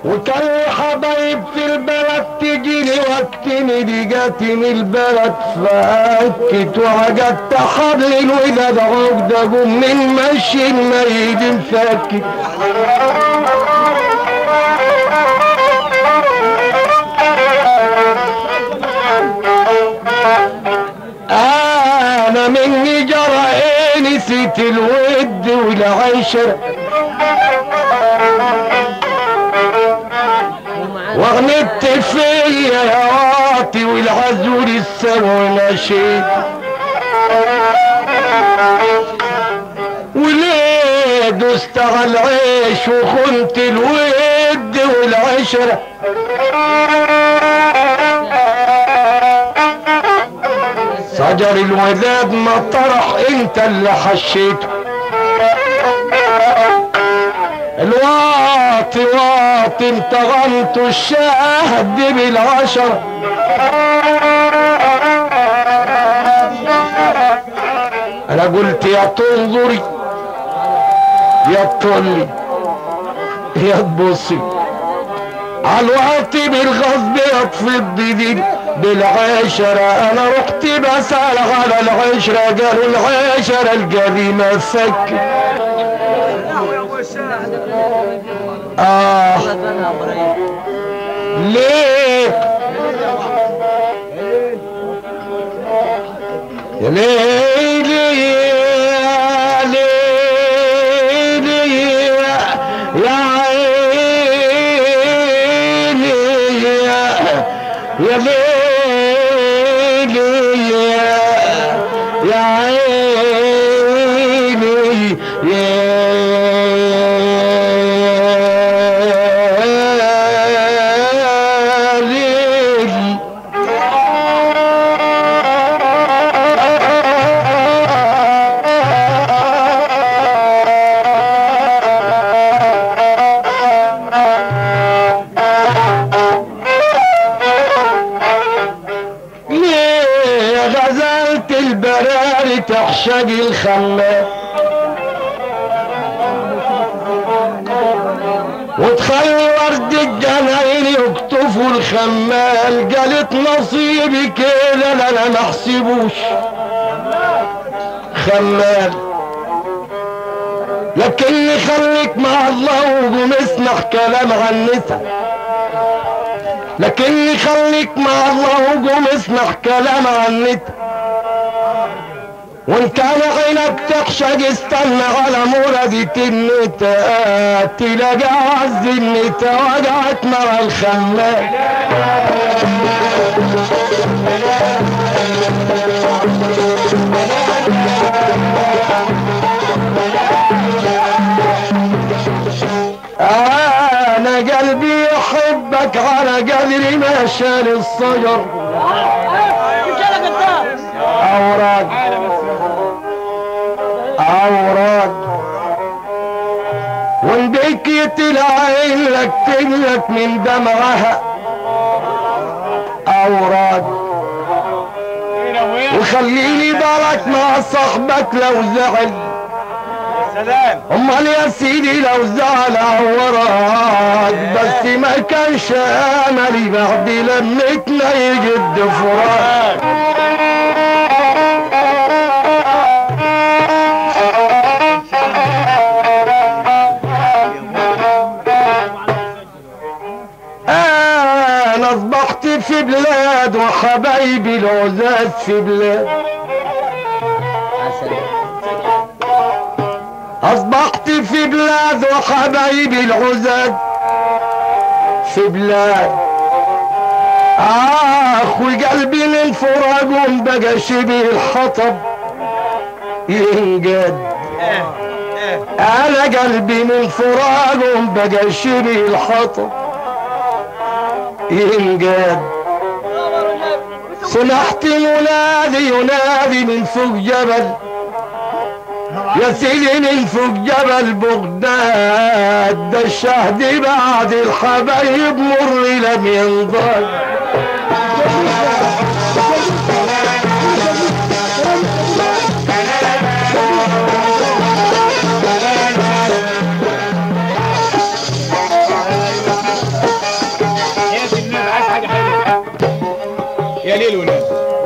وكان حبايب في البلد تجيني وقتني دي جاتني البلد فأكت وعجبت حبل الوداد عقدة قوم من مشي الميد مفكت انا مني جرى ايه نسيت الود والعشرة واغنبت فيا يا واطي والعزول السوى نشيد وليه دوست على العيش وخنت الود والعشره شجر الوداد ما طرح انت اللي حشيته الواطي واطي انت غمت الشهد بالعشرة انا قلت يا تنظري يا تطلي يا تبصي عالواطي بالغصب يطفي الضديد بالعشرة انا رحت بسأل على العشرة قالوا العشرة القديمة سك اه ليه يا ليلي يا ليلي يا عيني يا يا ليلي يا يا عيني يا ليلي ليه غزلت البراري تحشق الخمام وتخلي ورد الجناين يقطفوا الخمال قالت نصيبي كده لا لا ما احسبوش خمال لكني خليك مع الله وقوم اسمع كلام عن نسا لكني خليك مع الله وقوم اسمع كلام عن نتا وان كان عينك تخشق استنى على مولدة النتا تلاقى عز النتا وقعت مع الخمال انا قلبي يحبك على قدر ما شال الصجر اوراق اوراق وان بكيت العين لك تملك من دمعها اوراق وخليني بالك مع صاحبك لو زعل سلام امال يا سيدي لو زعل عورك بس ما كانش املي بعد لمتنا يجد فراق انا اصبحت في بلاد وحبايبي العزاز في بلاد اصبحت في بلاد وحبايبي العزاد في بلاد اخ وقلبي من فراقهم بقى شبه الحطب ينجد انا قلبي من فراقهم بقى شبه الحطب ينجد سمعت منادي ينادي من فوق جبل يا سيدي من فوق جبل بغداد ده الشهد بعد الحبايب مر لم ينضل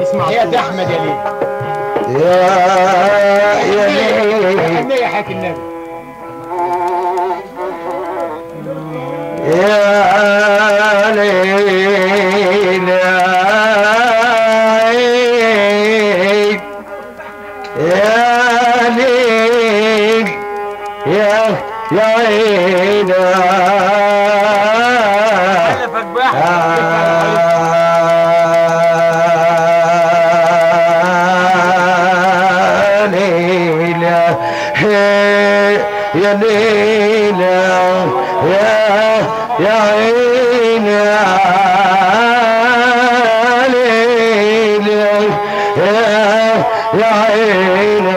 اسمع يا احمد يا ليه يا يا ليل النبي يا حاج النبي يا ليل يا ليل يا يا عين حلفك بأحمد يا ليلى يا ليلى يا يا عين يا ليلى يا يا عين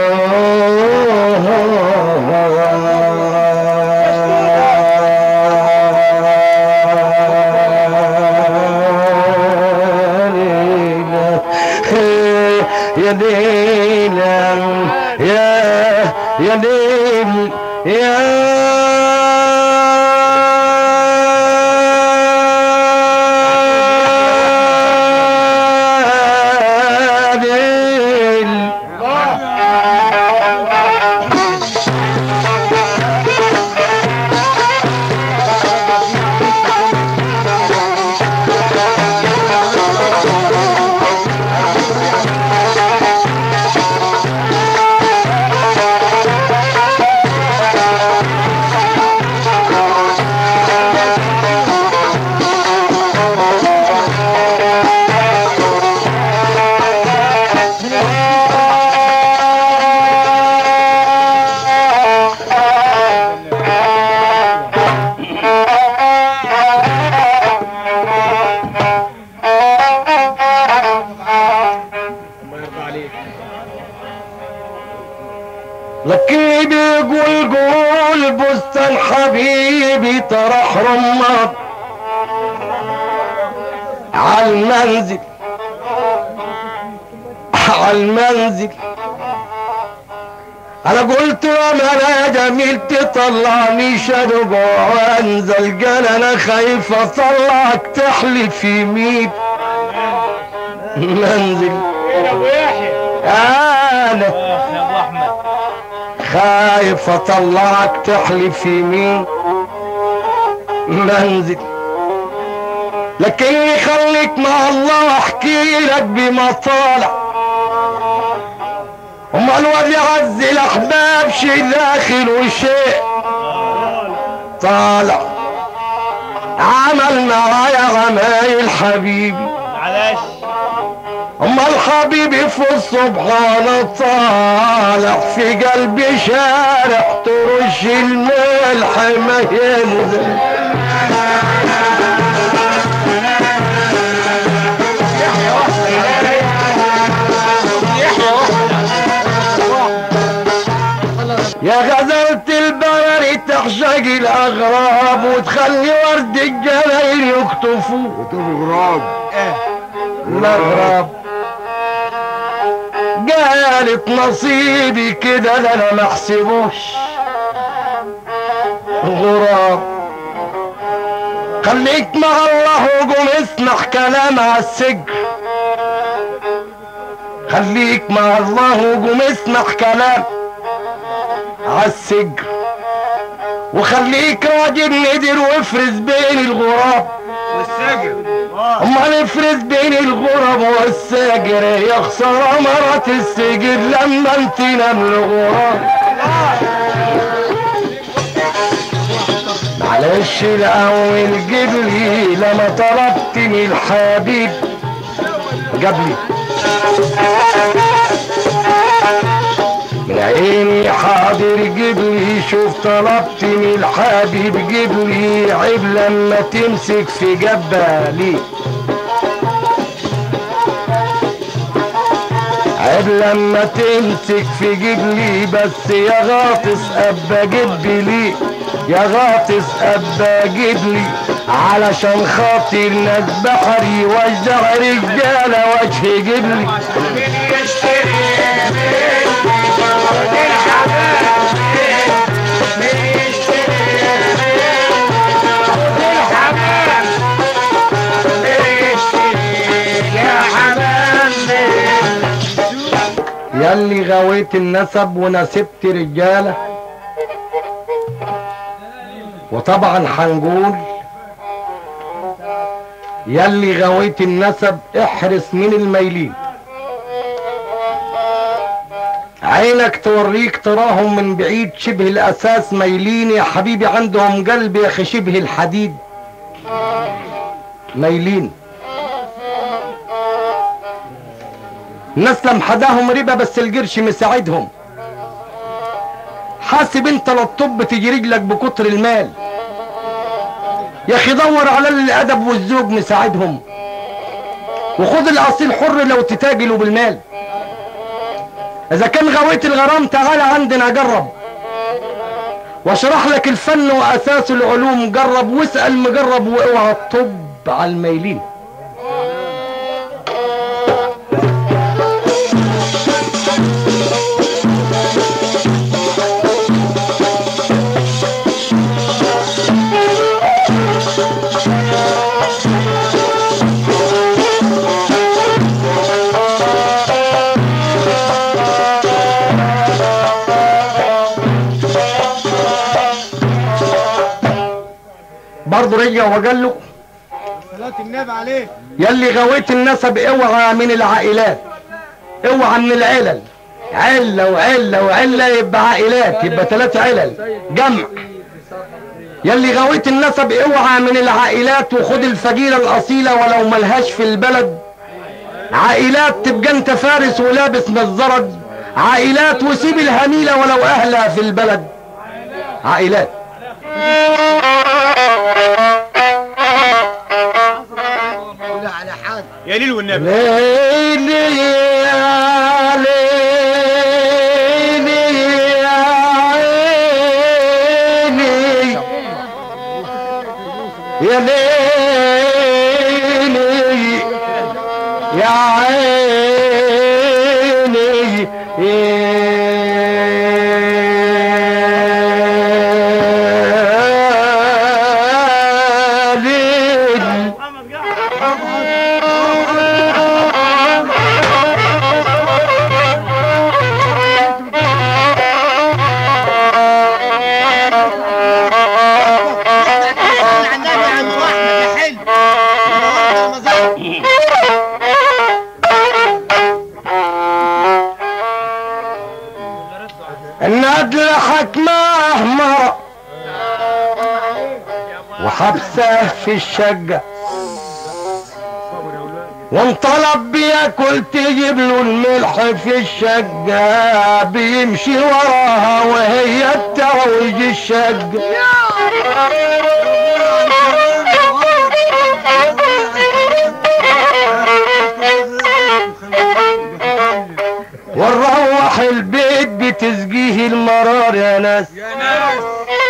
يا ليل يا يا ليل يا ليل الله يرضى عليك لكن بيقول قول بستان حبيبي طرح رماد عالمنزل عالمنزل انا قلت يا انا جميل تطلعني شنب وانزل قال انا خايف اطلعك تحلف يمين منزل يا ابو يحيى انا يا ابو احمد خايف اطلعك تحلف يمين منزل لكني خليك مع الله احكي لك بمطالع هما الواد يعز الاحباب شي داخل وشيء طالع عمل معايا عمايل حبيبي معلش اما الحبيب في الصبحان طالع في قلبي شارع ترش الملح ما ينزل يا غزلة البرر تحشق الاغراب وتخلي ورد الجلايل يكتفوه غراب الاغراب قالت نصيبي كده ده انا ما احسبوش غراب خليك مع الله وقوم اسمع كلام على السجن خليك مع الله وقوم اسمع كلام على السجن وخليك راجل ندر وافرز بين الغراب والسجن اما نفرز بين الغرب والساجر يا خسارة مرات السجن لما انت نام الغراب معلش الاول جبلي لما طلبتني الحبيب جابلي من عيني حاضر جبلي شوف طلبتني الحبيب جبلي عيب لما تمسك في جبالي عيب لما تمسك في جبلي بس يا غاطس ابا جبلي يا غاطس ابا جبلي علشان خاطر ناس بحري وجع رجاله وجه جبلي يا حمام غويت النسب ونسبت رجالة وطبعا هنقول يلي غويت النسب احرس من الميلين عينك توريك تراهم من بعيد شبه الاساس ميلين يا حبيبي عندهم قلب يا اخي شبه الحديد ميلين الناس لمحداهم ربا بس القرش مساعدهم حاسب انت للطب تجي رجلك بكتر المال يا اخي دور على الادب والذوق مساعدهم وخد الاصيل حر لو تتاجلوا بالمال اذا كان غويت الغرام تعالى عندنا جرب واشرح لك الفن واساس العلوم جرب واسال مجرب واوعى الطب على الميلين برضه رجع وقال له صلاة النبي عليه يلي غويت النسب اوعى من العائلات اوعى من العلل علة وعلة وعلة يبقى عائلات يبقى ثلاث علل جمع يلي غويت النسب اوعى من العائلات وخد الفجيرة الأصيلة ولو ملهاش في البلد عائلات تبقى انت فارس ولابس مزرد عائلات وسيب الهميلة ولو أهلها في البلد عائلات على حد يا ليل والنبي ليلي يا ليلي يا عيني يا ليلي يا عيني يا ليل عن النبي يا عم احمد يا حلو النادل حكمه مرة وحبسه في الشقة وانطلب بياكل تجيب له الملح في الشقة بيمشي وراها وهي تروج الشقة ونروح البيت بتسقيه المرار يا ناس يا ناس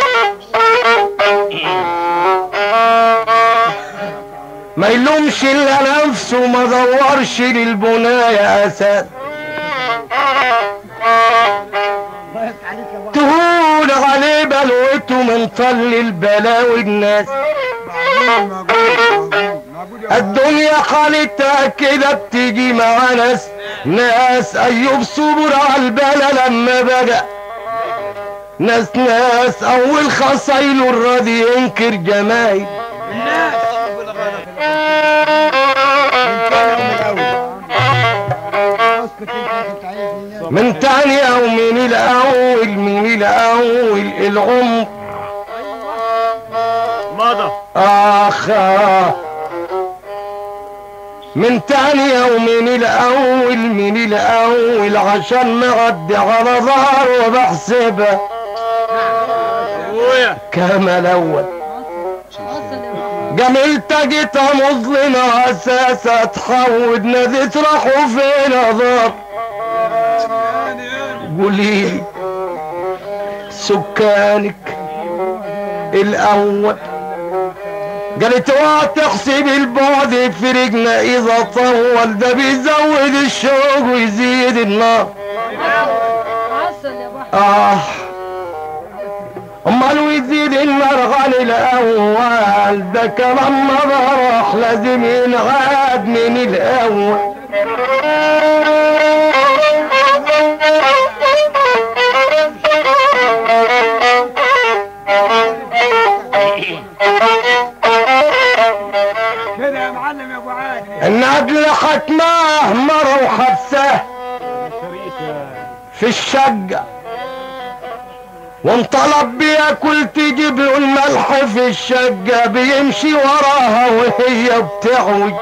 ما يلومش الا نفسه ما دورش للبناية اسد تهون عليه بلوته من طل البلاوي الناس الدنيا حالتها كده بتيجي مع ناس ناس ايوب صبر على البلا لما بدا ناس ناس اول خصايله الراضي ينكر جمايل الناس من تاني او من الاول من الاول العمر مضى اخ آه. من تاني او من الاول من الاول عشان معدي على ظهر وبحسبها ابويا كما الاول جميلتك جيت مظلمة اساسا تحود ناديت راحوا فين اضاف قولي سكانك الاول قالت اوعى تحسب البعد فرقنا اذا طول ده بيزود الشوق ويزيد النار عسل يا بحر اه امال ويزيد النار عن الاول ده كمان ما بروح لازم ينعاد من الاول راحت معه مرة وحبساه في الشقة وانطلب بياكل تجيب له الملح في الشقة بيمشي وراها وهي بتعوج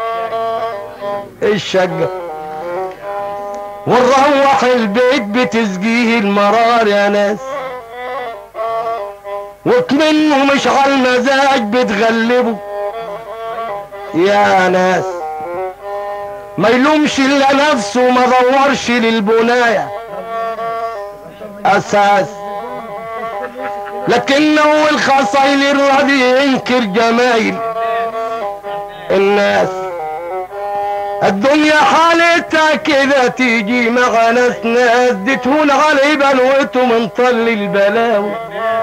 الشقة ونروح البيت بتسقيه المرار يا ناس وكمنه مش على المزاج بتغلبه يا ناس ما يلومش الا نفسه ما دورش للبناية اساس لكنه الخصايل الردي ينكر جمايل الناس الدنيا حالتها كده تيجي مع ناس ناس دي تهون علي بلوته من طل البلاوي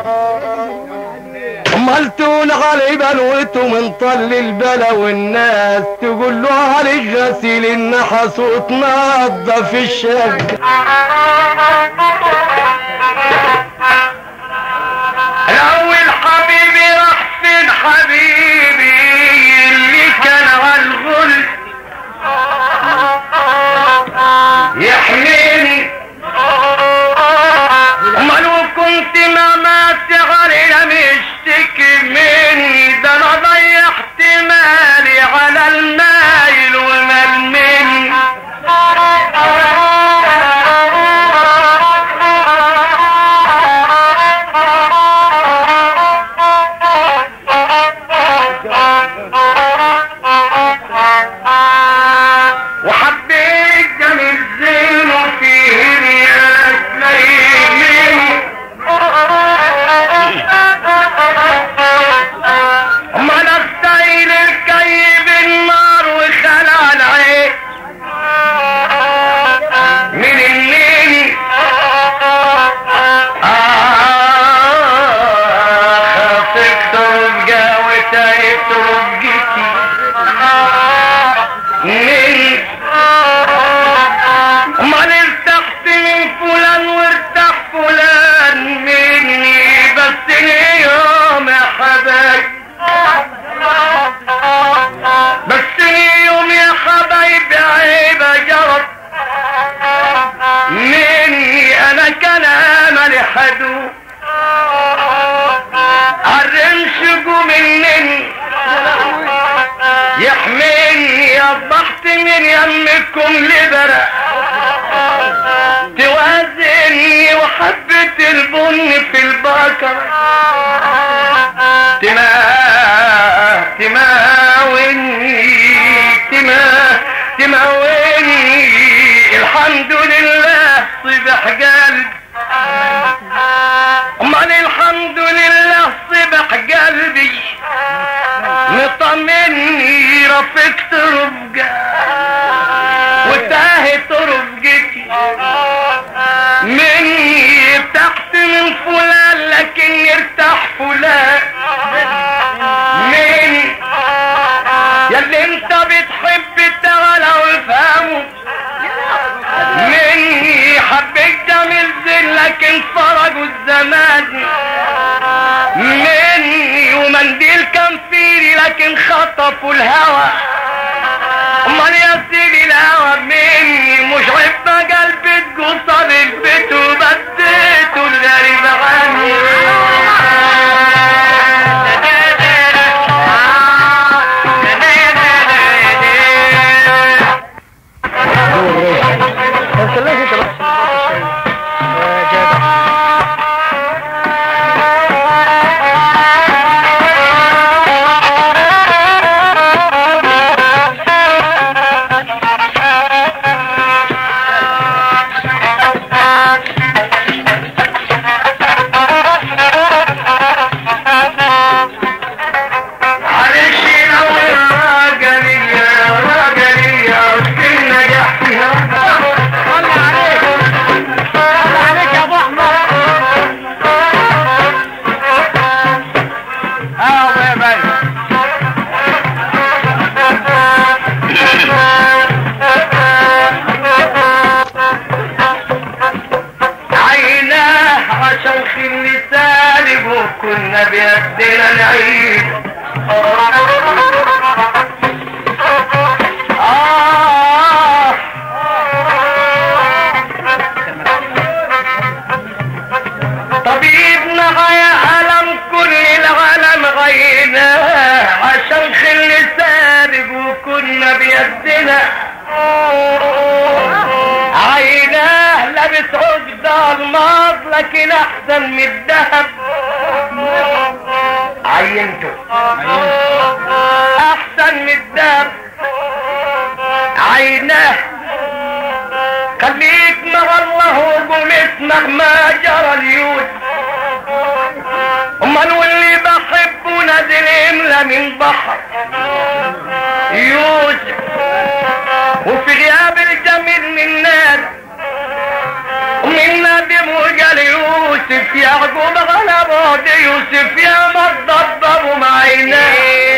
امال تهون علي بلوته من طل البلا والناس تقول له عليك غسيل النحس وتنظف الشقة الاول حبيبي راح فين حبيبي اللي كان على الغل يحميني امال وكنت ما ماسي علينا مشتكي مني ده انا ضيعت مالي على المايل ومال مني وحبيت جميل زين وفيه رياس ليمين اما انا السيل الكيب النار وخلع العين من الليل خافك ترجع وتايب ترجتي من امال ارتحت من فلان وارتاح فلان مني بس اليوم يا حبايب بس اليوم يا حبايب عيب جرب مني انا كان املي حدو الرمش مني يحملني اصبحت من يمكم لبرا توازني وحبة البن في البكر تما تماوني تما تماوني الحمد لله صبح قلب امال الحمد لله صبح قلبي مطمني رفقت رفقة وتاهت رفقتي مني ارتحت من فلان لكن ارتاح فلان من ياللي انت بتحب تعالى وافهمه مني حبيت جميل زين لكن فرجوا الزمان مني ومنديل كان فيني لكن خطفوا الهوى امال يا سيدي الهوى مني مش عيب قلبي تقصر البيت وبديته الغريب عني معلش لو الراجلية راجلية في النجاح فيها صلي عليك صلي عليك يا ابو احمد اه يا باي عيناه عشان في اللسان وكنا بيدنا نعيش آه طبيبنا غاية ألم كل العالم غينا عشان خل سارق وكنا بيدنا عيناه لابس عقدة الماض لكن أحسن من الذهب عينته أحسن من الذهب عيناه خليك مع الله وقول اسمك ما جرى اليوم امال واللي بحبه نازل املا من بحر يوسف وفي غياب الجميل من نار من نادم وقال يوسف يعقوب على بعد يوسف يا ما تضببوا معينا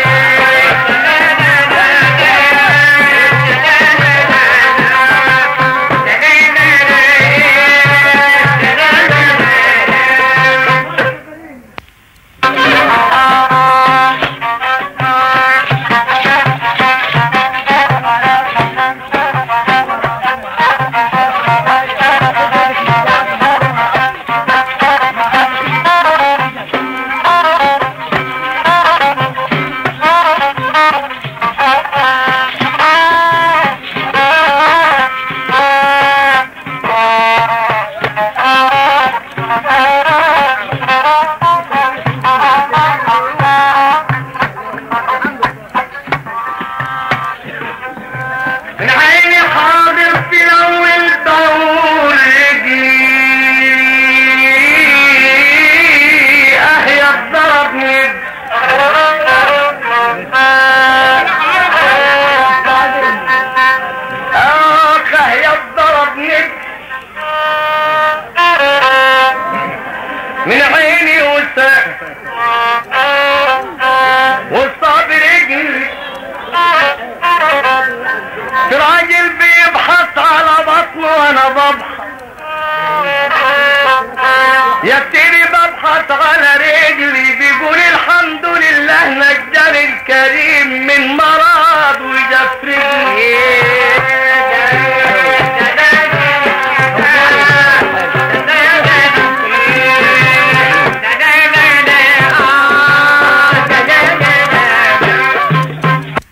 من عيني حاضر في الاول بقول رجلي اهي ضربني اخ اهي ضربني من عيني وسع وصاب رجلي في راجل بيبحث على بطنه وانا ببحث يا تري ببحث على رجلي بيقول الحمد لله نجار الكريم من مرض ويجفرني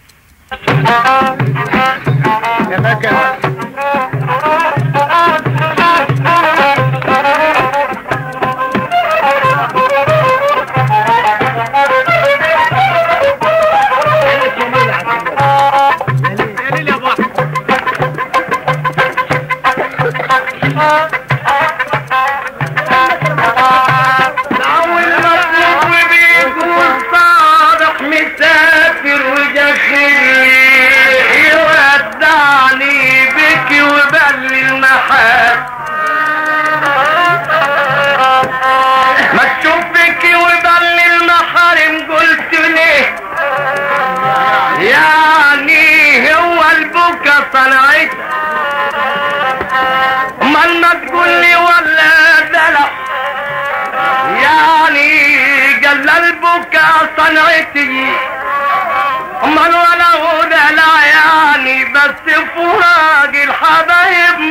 أول مطلوب بيقول صادق مسافر وجخلي يودعني بك وبل المحال ما تشوف بك وبل المحارم قلت ليه يعني هو البكا صنعت امال ما تقول لي ولا دلع يعني قال البكا صنعتي امال ولا هدى لا يعني بس فراق الحبايب